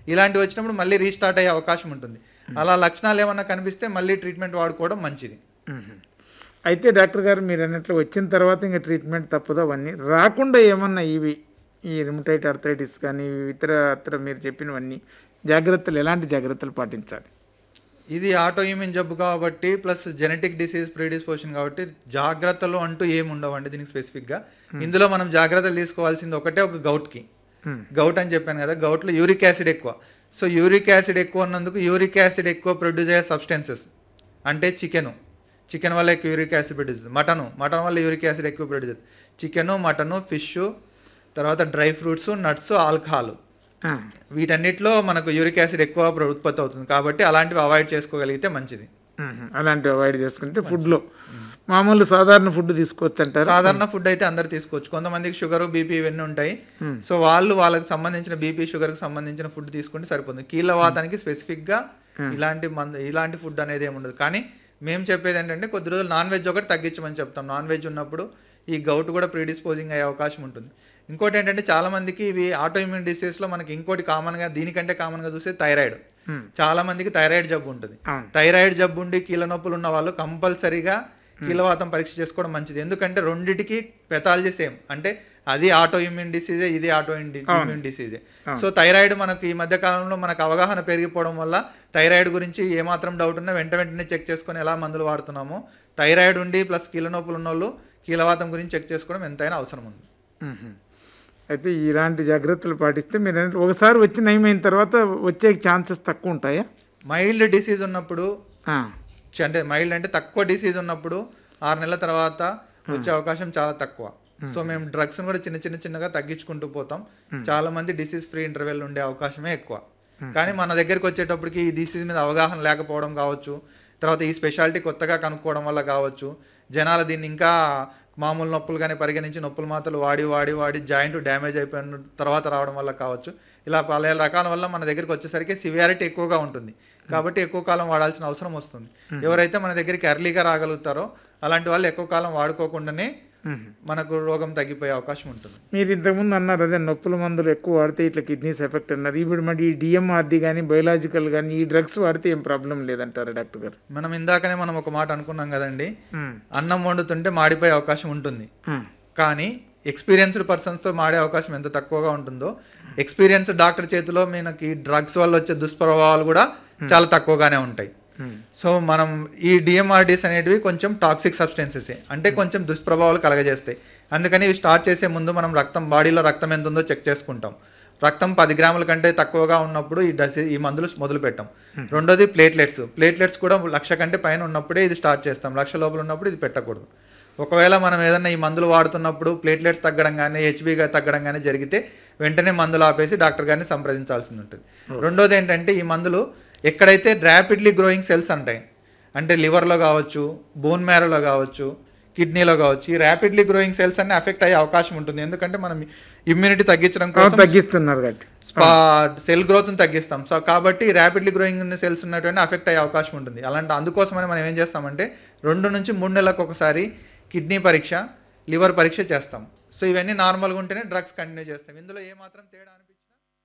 ఇలాంటివి వచ్చినప్పుడు మళ్ళీ రీస్టార్ట్ అయ్యే అవకాశం ఉంటుంది అలా లక్షణాలు ఏమన్నా కనిపిస్తే మళ్ళీ ట్రీట్మెంట్ వాడుకోవడం మంచిది మ్మ్. అయితే డాక్టర్ గారు మీరు అన్నట్లు వచ్చిన తర్వాత ఇంకా ట్రీట్మెంట్ తప్పదు అవన్నీ రాకుండా ఏమన్నా ఇవి ఈ రిమటైట్ అర్థరైటిస్ కానీ ఇతర ఇతర మీరు చెప్పినవన్నీ జాగ్రత్తలు ఎలాంటి జాగ్రత్తలు పాటించాలి ఇది ఆటో ఇమ్యూన్ జబ్బు కాబట్టి ప్లస్ జెనెటిక్ డిసీజ్ ప్రీడిస్పోషన్ కాబట్టి జాగ్రత్తలు అంటూ ఏమి ఉండవండి దీనికి స్పెసిఫిక్గా ఇందులో మనం జాగ్రత్తలు తీసుకోవాల్సింది ఒకటే ఒక గౌట్కి Hmm. గౌట్ అని చెప్పాను కదా గౌట్లో యూరిక్ యాసిడ్ ఎక్కువ సో యూరిక్ యాసిడ్ ఎక్కువ ఉన్నందుకు యూరిక్ యాసిడ్ ఎక్కువ ప్రొడ్యూస్ అయ్యే సబ్స్టెన్సెస్ అంటే చికెను చికెన్ వల్ల ఎక్కువ యూరిక్ యాసిడ్ ప్రొడ్యూస్ అవుతుంది మటను మటన్ వల్ల యూరిక్ యాసిడ్ ఎక్కువ ప్రొడ్యూస్ అవుతుంది చికెను మటను ఫిష్ తర్వాత డ్రై ఫ్రూట్స్ నట్స్ ఆల్కహాల్ ఆ. వీటన్నిటిలో మనకు యూరిక్ యాసిడ్ ఎక్కువ ప్ర- ఉత్పత్తి అవుతుంది కాబట్టి అలాంటివి అవాయిడ్ చేసుకోగలిగితే మంచిది మ్మ్. అలాంటివి అవాయిడ్ చేసుకుంటే ఫుడ్లో మామూలు సాధారణ ఫుడ్ తీసుకోవచ్చు అంటారు సాధారణ ఫుడ్ అయితే అందరు తీసుకోవచ్చు కొంతమందికి షుగర్ బీపీ ఇవన్నీ ఉంటాయి సో వాళ్ళు వాళ్ళకి సంబంధించిన బీపీ షుగర్ కి సంబంధించిన ఫుడ్ తీసుకుంటే సరిపోతుంది కీళ్ళ వాతానికి స్పెసిఫిక్ గా ఇలాంటి మంద ఇలాంటి ఫుడ్ అనేది ఏమి ఉండదు కానీ మేము చెప్పేది ఏంటంటే కొద్ది రోజులు నాన్ వెజ్ ఒకటి తగ్గించమని చెప్తాం నాన్ వెజ్ ఉన్నప్పుడు ఈ గౌట్ కూడా ప్రీడిస్పోజింగ్ అయ్యే అవకాశం ఉంటుంది ఇంకోటి ఏంటంటే చాలా మందికి ఇవి ఆటో ఇమ్యూన్ డిసీజ్ లో మనకి ఇంకోటి కామన్ గా దీనికంటే కామన్ గా చూస్తే థైరాయిడ్ చాలా మందికి థైరాయిడ్ జబ్బు ఉంటుంది అవును. థైరాయిడ్ జబ్బు ఉండి కీళ్ళ నొప్పులు ఉన్న వాళ్ళు కంపల్సరీగా కీలవాతం పరీక్ష చేసుకోవడం మంచిది ఎందుకంటే రెండిటికి పెథాలజీ సేమ్ అంటే అది ఆటో ఇమ్యూన్ డిసీజే ఇది ఆటో ఇమ్యూన్ డిసీజే సో థైరాయిడ్ మనకు ఈ మధ్య కాలంలో మనకు అవగాహన పెరిగిపోవడం వల్ల థైరాయిడ్ గురించి ఏమాత్రం డౌట్ ఉన్నా వెంట వెంటనే చెక్ చేసుకొని ఎలా మందులు వాడుతున్నామో థైరాయిడ్ ఉండి ప్లస్ కీళ్ళ నొప్పులు ఉన్న వాళ్ళు కీలవాతం గురించి చెక్ చేసుకోవడం ఎంతైనా అవసరం ఉంది మ్మ్. అయితే ఇలాంటి జాగ్రత్తలు పాటిస్తే మీరు అన్నట్లు ఒకసారి వచ్చి నయమైన తర్వాత వచ్చే ఛాన్సెస్ తక్కువ ఉంటాయా మైల్డ్ డిసీజ్ ఉన్నప్పుడు ఆ. చ- అంటే మైల్డ్ అంటే తక్కువ డిసీజ్ ఉన్నప్పుడు ఆరు నెలల తర్వాత వచ్చే అవకాశం చాలా తక్కువ సో మేము డ్రగ్స్ కూడా చిన్న చిన్న చిన్నగా తగ్గించుకుంటూ పోతాం చాలా మంది డిసీజ్ ఫ్రీ ఇంటర్వెల్ ఉండే అవకాశమే ఎక్కువ కానీ మన దగ్గరికి వచ్చేటప్పటికి ఈ డిసీజ్ మీద అవగాహన లేకపోవడం కావచ్చు తర్వాత ఈ స్పెషాలిటీ కొత్తగా కనుక్కోవడం వల్ల కావచ్చు జనాలు దీన్ని ఇంకా మామూలు నొప్పులుగానే పరిగణించి నొప్పులు మాత్రలు వాడి వాడి వాడి జాయింట్ డ్యామేజ్ అయిపోయిన తర్వాత రావడం వల్ల కావచ్చు ఇలా పలు రకాల వల్ల మన దగ్గరికి వచ్చేసరికి సివియారిటీ ఎక్కువగా ఉంటుంది కాబట్టి ఎక్కువ కాలం వాడాల్సిన అవసరం వస్తుంది ఎవరైతే మన దగ్గరికి ఎర్లీగా రాగలుగుతారో అలాంటి వాళ్ళు ఎక్కువ కాలం వాడుకోకుండానే మ్మ్. మనకు రోగం తగ్గిపోయే అవకాశం ఉంటుంది మీరు ఇంతకుముందు అన్నారు అదే నొప్పుల మందులు ఎక్కువ వాడితే ఇట్లా కిడ్నీస్ ఎఫెక్ట్ అన్నారు ఇప్పుడు మరి ఈ డిఎంఆర్డి కానీ బయోలాజికల్ కానీ ఈ డ్రగ్స్ వాడితే ఏం ప్రాబ్లం లేదంటారు డాక్టర్ గారు మనం ఇందాకనే మనం ఒక మాట అనుకున్నాం కదండి మ్మ్. అన్నం వండుతుంటే మాడిపోయే అవకాశం ఉంటుంది మ్మ్. కానీ ఎక్స్పీరియన్స్డ్ పర్సన్స్తో మాడే అవకాశం ఎంత తక్కువగా ఉంటుందో ఎక్స్పీరియన్స్డ్ డాక్టర్ చేతిలో మనకి డ్రగ్స్ వల్ల వచ్చే దుష్ప్రభావాలు కూడా చాలా తక్కువగానే ఉంటాయి మ్మ్. సో మనం ఈ డిఎంఆర్డీస్ అనేటివి కొంచెం టాక్సిక్ సబ్స్టెన్సెస్ అంటే కొంచెం దుష్ప్రభావాలు కలగజేస్తాయి అందుకని ఇవి స్టార్ట్ చేసే ముందు మనం రక్తం బాడీలో రక్తం ఎంత ఉందో చెక్ చేసుకుంటాం రక్తం పది గ్రాముల కంటే తక్కువగా ఉన్నప్పుడు ఈ డసి ఈ మందులు మొదలు పెట్టాం రెండోది ప్లేట్లెట్స్ ప్లేట్లెట్స్ కూడా లక్ష కంటే పైన ఉన్నప్పుడే ఇది స్టార్ట్ చేస్తాం లక్ష లోపల ఉన్నప్పుడు ఇది పెట్టకూడదు ఒకవేళ మనం ఏదైనా ఈ మందులు వాడుతున్నప్పుడు ప్లేట్లెట్స్ తగ్గడం కానీ హెచ్బీగా తగ్గడం కానీ జరిగితే వెంటనే మందులు ఆపేసి డాక్టర్ గారిని సంప్రదించాల్సి ఉంటుంది రెండోది ఏంటంటే ఈ మందులు ఎక్కడైతే ర్యాపిడ్లీ గ్రోయింగ్ సెల్స్ అంటాయి అంటే లివర్లో కావచ్చు బోన్ మ్యారోలో కావచ్చు కిడ్నీలో కావచ్చు ఈ ర్యాపిడ్లీ గ్రోయింగ్ సెల్స్ అన్ని అఫెక్ట్ అయ్యే అవకాశం ఉంటుంది ఎందుకంటే మనం ఇమ్యూనిటీ తగ్గించడం ఆ, కోసం తగ్గిస్తున్నారు కాబట్టి స్పా సెల్ గ్రోత్ని తగ్గిస్తాం సో కాబట్టి ర్యాపిడ్లీ గ్రోయింగ్ ఉన్న సెల్స్ ఉన్నటువంటి అఫెక్ట్ అయ్యే అవకాశం ఉంటుంది అలాంటి అందుకోసమని మనం ఏం చేస్తామంటే రెండు నుంచి మూడు నెలలకు ఒకసారి కిడ్నీ పరీక్ష లివర్ పరీక్ష చేస్తాం సో ఇవన్నీ నార్మల్గా ఉంటేనే డ్రగ్స్ కంటిన్యూ చేస్తాం ఇందులో ఏమాత్రం తేడా అనిపించినా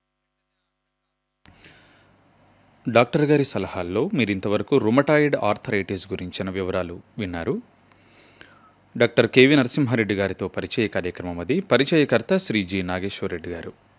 డాక్టర్ గారి సలహాల్లో మీరు ఇంతవరకు రుమటాయిడ్ ఆర్థరైటిస్ గురించిన వివరాలు విన్నారు డాక్టర్ కెవి నరసింహారెడ్డి గారితో పరిచయ కార్యక్రమం అది పరిచయకర్త శ్రీ జి నాగేశ్వరరెడ్డి గారు